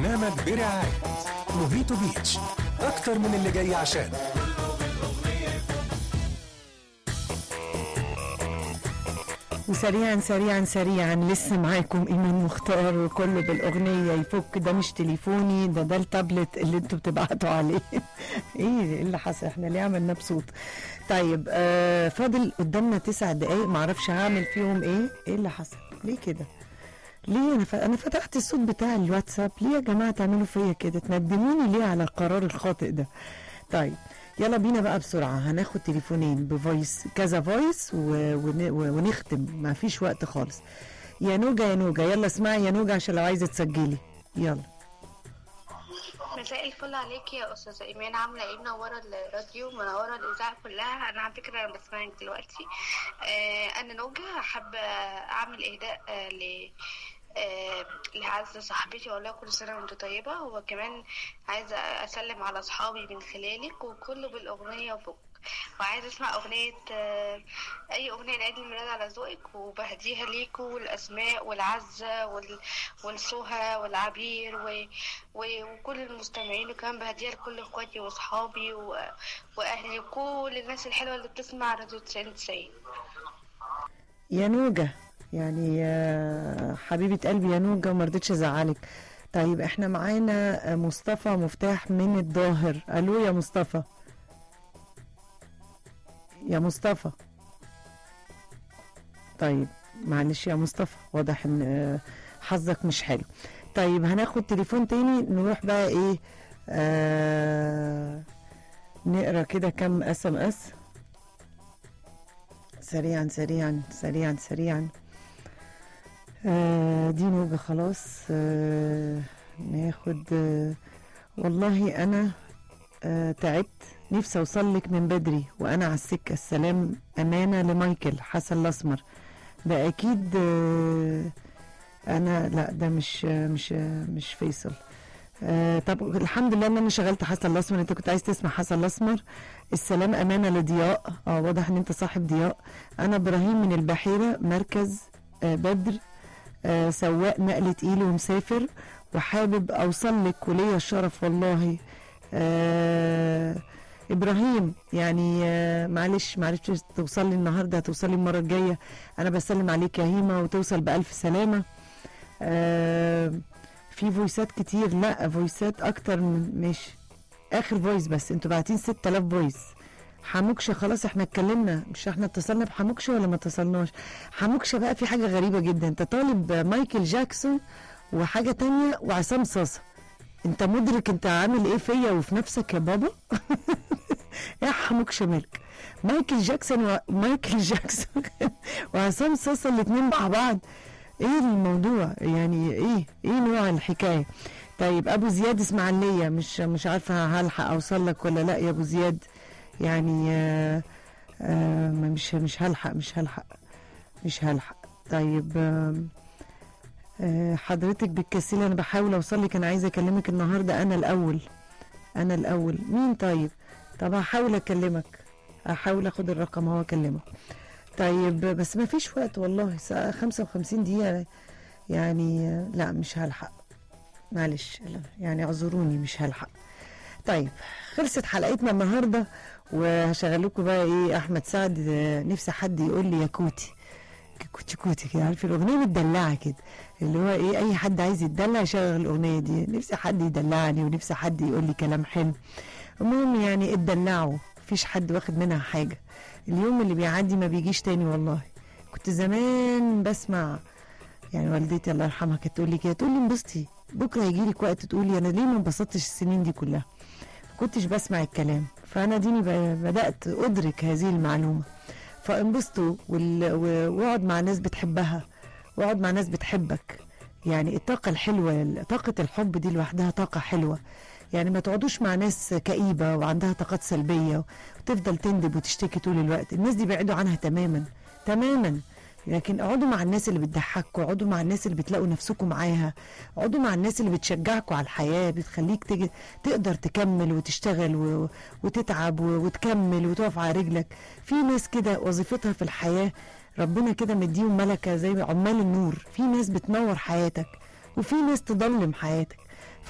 البرنامج برعاية موهيتو بيتش أكتر من اللي جاي عشان وسريعا سريعا سريعا لسه معاكم ايمان مختار وكله بالاغنيه يفك ده مش تليفوني ده ده التابلت اللي انتوا بتبعتوا عليه ايه اللي حصل احنا ليه عملنا بصوت طيب آه فاضل قدامنا تسع دقايق معرفش هعمل فيهم ايه ايه اللي حصل ليه كده ليه انا ف... انا فتحت الصوت بتاع الواتساب ليه يا جماعه تعملوا فيا كده تندموني ليه على القرار الخاطئ ده طيب يلا بينا بقى بسرعة هناخد تليفونين بفويس كذا فويس و... ون... و- ونختم ما فيش وقت خالص يا نوجا يا نوجا يلا اسمعي يا نوجا عشان لو عايزة تسجلي يلا مساء الفل عليك يا استاذه ايمان عامله ايه منوره الراديو منوره الاذاعه كلها انا على فكره انا بسمعك دلوقتي آه انا نوجه حابه اعمل اهداء آه ل آه لعزة صاحبتي واقول لها كل سنه وانت طيبه وكمان عايزه اسلم على اصحابي من خلالك وكله بالاغنيه وفوق وعايزه اسمع اغنيه آه اي اغنيه لعيد الميلاد على ذوقك وبهديها ليكوا والاسماء والعزه وال... والسهى والعبير و... و... وكل المستمعين وكمان بهديها لكل اخواتي واصحابي و... واهلي وكل الناس الحلوه اللي بتسمع راديو 99 يا نوجا يعني يا حبيبة قلبي يا نوجا وما رضيتش ازعلك طيب احنا معانا مصطفى مفتاح من الظاهر الو يا مصطفى يا مصطفى طيب معلش يا مصطفى واضح ان آه، حظك مش حلو طيب هناخد تليفون تاني نروح بقى ايه آه نقرا كده كم اس ام اس سريعا سريعا سريعا سريعا آه دي نوجة خلاص آه ناخد آه والله انا آه تعبت نفسي اوصل لك من بدري وانا على السكه السلام امانه لمايكل حسن الاسمر ده اكيد آه انا لا ده مش آه مش آه مش فيصل آه طب الحمد لله ان انا شغلت حسن الاسمر انت كنت عايز تسمع حسن الاسمر السلام امانه لضياء اه واضح ان انت صاحب ضياء انا ابراهيم من البحيره مركز آه بدر آه سواق نقل تقيل ومسافر وحابب اوصل لك وليا الشرف والله آه ابراهيم يعني آه معلش معرفتش توصل لي النهارده هتوصلي المره الجايه انا بسلم عليك يا هيما وتوصل بالف سلامه آه في فويسات كتير لا فويسات اكتر من ماشي اخر فويس بس انتوا باعتين 6000 فويس حموكشه خلاص احنا اتكلمنا مش احنا اتصلنا بحموكشه ولا ما اتصلناش حموكشه بقى في حاجه غريبه جدا انت طالب مايكل جاكسون وحاجه تانية وعصام صاصه انت مدرك انت عامل ايه فيا وفي نفسك يا بابا يا حموكشه مالك مايكل جاكسون ومايكل جاكسون وعصام صاصه الاتنين مع بعض ايه الموضوع يعني ايه ايه نوع الحكايه طيب ابو زياد اسماعيليه مش مش عارفه هلحق اوصل لك ولا لا يا ابو زياد يعني آه آه مش مش هلحق مش هلحق مش هلحق طيب آه آه حضرتك بالكسيل انا بحاول اوصل لك انا عايزه اكلمك النهارده انا الاول انا الاول مين طيب طب هحاول اكلمك هحاول اخد الرقم هو اكلمك طيب بس ما فيش وقت والله ساعة 55 دقيقة يعني آه، لا مش هلحق معلش لا، يعني اعذروني مش هلحق طيب خلصت حلقتنا النهارده وهشغل لكم بقى ايه احمد سعد آه، نفسي حد يقول لي يا كوتي كوتي كوتي كده عارف الاغنيه متدلعه كده اللي هو ايه اي حد عايز يتدلع يشغل الاغنيه دي نفسي حد يدلعني ونفسي حد يقول لي كلام حلو المهم يعني اتدلعوا مفيش حد واخد منها حاجه اليوم اللي بيعدي ما بيجيش تاني والله كنت زمان بسمع يعني والدتي الله يرحمها كانت تقول لي كده تقول لي انبسطي بكره هيجي لك وقت تقولي انا ليه ما انبسطتش السنين دي كلها كنتش بسمع الكلام فانا ديني ب- بدات ادرك هذه المعلومه فانبسطوا وال- و- واقعد مع ناس بتحبها واقعد مع ناس بتحبك يعني الطاقة الحلوة طاقة الحب دي لوحدها طاقة حلوة يعني ما تقعدوش مع ناس كئيبة وعندها طاقات سلبية وتفضل تندب وتشتكي طول الوقت الناس دي بعيدوا عنها تماما تماما لكن اقعدوا مع الناس اللي بتضحكوا اقعدوا مع الناس اللي بتلاقوا نفسكم معاها اقعدوا مع الناس اللي بتشجعكوا على الحياة بتخليك تجي تقدر تكمل وتشتغل و... وتتعب و... وتكمل وتقف على رجلك في ناس كده وظيفتها في الحياة ربنا كده مديهم ملكة زي عمال النور في ناس بتنور حياتك وفي ناس تضلم حياتك